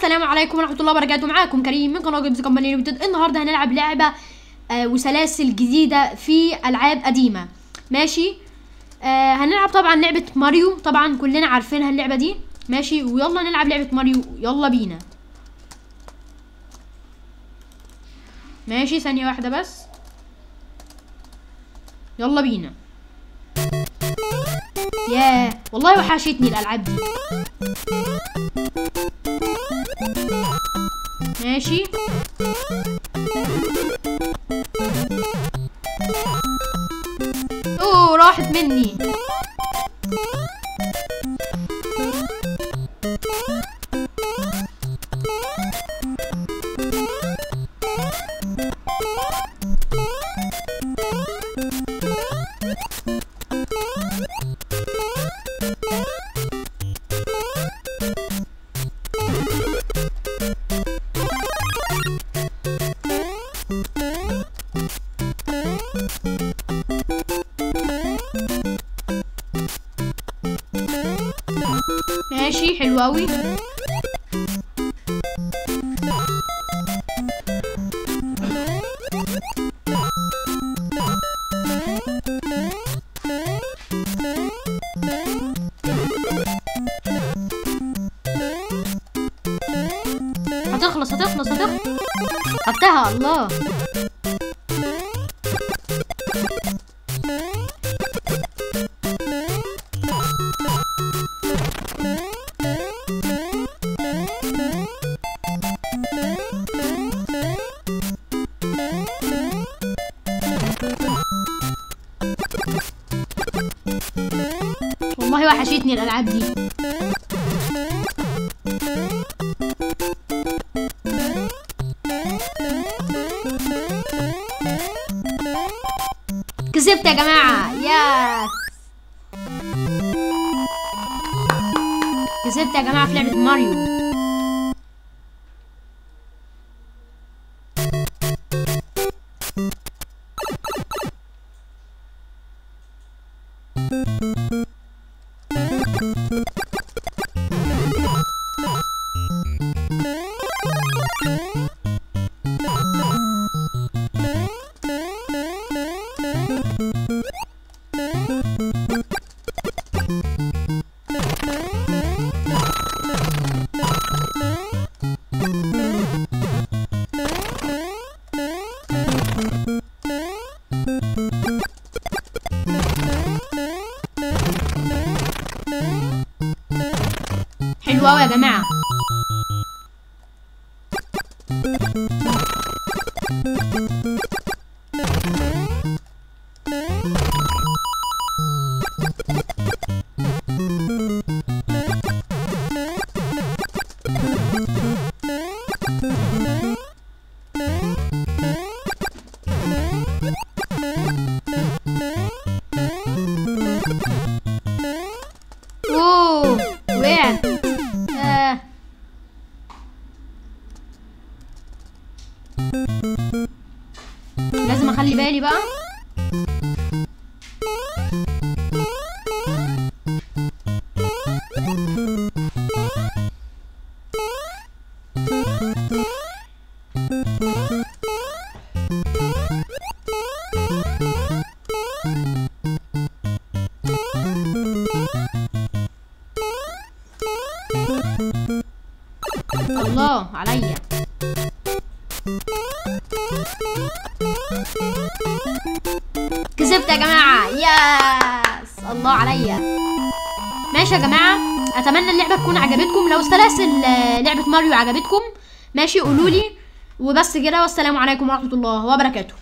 السلام عليكم ورحمه الله وبركاته معاكم كريم من قناه جيمز كومباني ليميتد النهارده هنلعب لعبه آه وسلاسل جديده في العاب قديمه ماشي آه هنلعب طبعا لعبه ماريو طبعا كلنا عارفينها اللعبه دي ماشي ويلا نلعب لعبه ماريو يلا بينا ماشي ثانيه واحده بس يلا بينا ياه والله وحشتني الالعاب دي ماشي اوه راحت مني ماشي حلو قوي هتخلص هتخلص هتخلص خدتها الله والله وحشتني الالعاب دي كسبت يا جماعه ياس كسبت يا جماعه في لعبه ماريو حلو قوي يا جماعه اوه وقعت آه. لازم اخلي بالي بقى الله عليا كسبت يا جماعة ياس الله عليا ماشي يا جماعة اتمنى اللعبة تكون عجبتكم لو سلاسل آه، لعبة ماريو عجبتكم ماشي قولولي وبس كده والسلام عليكم ورحمة الله وبركاته